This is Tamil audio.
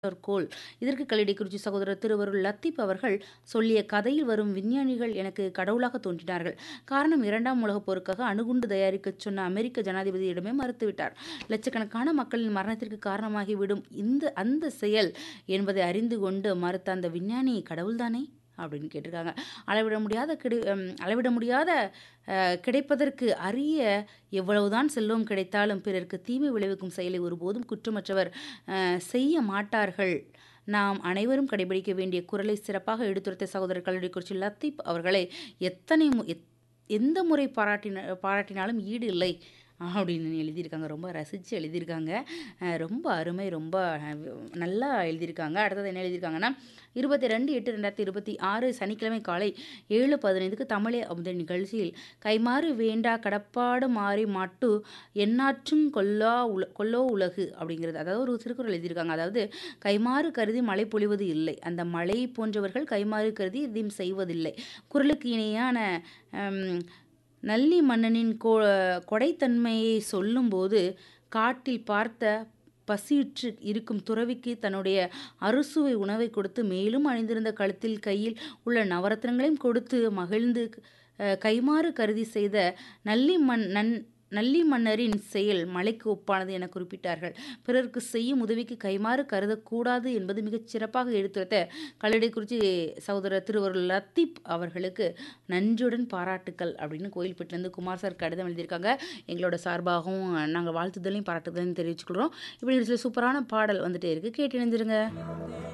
கோள் இதற்கு கல்லிடைக்குறிச்சி சகோதரர் திருவருள் லத்தீப் அவர்கள் சொல்லிய கதையில் வரும் விஞ்ஞானிகள் எனக்கு கடவுளாக தோன்றினார்கள் காரணம் இரண்டாம் உலகப் போருக்காக அணுகுண்டு தயாரிக்கச் சொன்ன அமெரிக்க ஜனாதிபதியிடமே மறுத்துவிட்டார் லட்சக்கணக்கான மக்களின் மரணத்திற்கு காரணமாகிவிடும் இந்த அந்த செயல் என்பதை அறிந்து கொண்டு மறுத்த அந்த விஞ்ஞானி கடவுள்தானே அப்படின்னு கேட்டிருக்காங்க அளவிட முடியாத கிடை ம், அளவிட முடியாத அஹ், கிடைப்பதற்கு அரிய எவ்வளவுதான் செல்வம் கிடைத்தாலும் பிறருக்கு தீமை விளைவிக்கும் செயலை ஒருபோதும் குற்றமற்றவர் அஹ், செய்ய மாட்டார்கள் நாம் அனைவரும் கடைபிடிக்க வேண்டிய குரலை சிறப்பாக எடுத்துரைத்த சகோதரர் கல்லூரிக்குறிச்சி லத்தீப் அவர்களை எத்தனை மு- எத்- எந்த முறை பாராட்டின பாராட்டினாலும் ஈடு இல்லை அப்படின்னு எழுதியிருக்காங்க ரொம்ப ரசித்து எழுதியிருக்காங்க அஹ் ரொம்ப அருமை ரொம்ப அஹ், நல்லா எழுதியிருக்காங்க அடுத்தது என்ன எழுதியிருக்காங்கன்னா இருபத்தி ரெண்டு எட்டு ரெண்டாயிரத்தி இருபத்தி ஆறு சனிக்கிழமை காலை ஏழு பதினைந்துக்கு தமிழே அமுத நிகழ்ச்சியில் கைமாறு வேண்டா கடப்பாடு மாறி மாட்டு எண்ணாற்றும் கொல்லா உல கொல்லோ உலகு அப்படிங்கிறது அதாவது ஒரு திருக்குறள் எழுதியிருக்காங்க அதாவது கைமாறு கருதி மழை பொழிவது இல்லை அந்த மழை போன்றவர்கள் கைமாறு கருதி எதையும் செய்வதில்லை குரலுக்கு இணையான ஹம், நல்லி மன்னனின் கொ கொடைத்தன்மையை சொல்லும்போது காட்டில் பார்த்த பசியுற்று இருக்கும் துறவிக்கு தன்னுடைய அறுசுவை உணவை கொடுத்து மேலும் அணிந்திருந்த கழுத்தில் கையில் உள்ள நவரத்னங்களையும் கொடுத்து மகிழ்ந்து அஹ், கைமாறு கருதி செய்த நல்லி மன் நன் நல்லி மன்னரின் செயல் மலைக்கு ஒப்பானது என குறிப்பிட்டார்கள் பிறருக்கு செய்யும் உதவிக்கு கைமாறு கருதக்கூடாது என்பது மிகச் சிறப்பாக எடுத்துரைத்த கல்லடைக்குறிச்சி சகோதரர் திருவருள் லத்தீப் அவர்களுக்கு நன்றியுடன் பாராட்டுக்கள் அப்படின்னு கோயில்பட்டிலேருந்து குமார் சார் கடிதம் எழுதியிருக்காங்க எங்களோட சார்பாகவும் நாங்கள் வாழ்த்துதலையும் பாராட்டுதலையும் தெரிவிச்சுக்கிறோம் இப்படி ஒரு சில சூப்பரான பாடல் வந்துட்டே இருக்குது கேட்டு இணைஞ்சிருங்க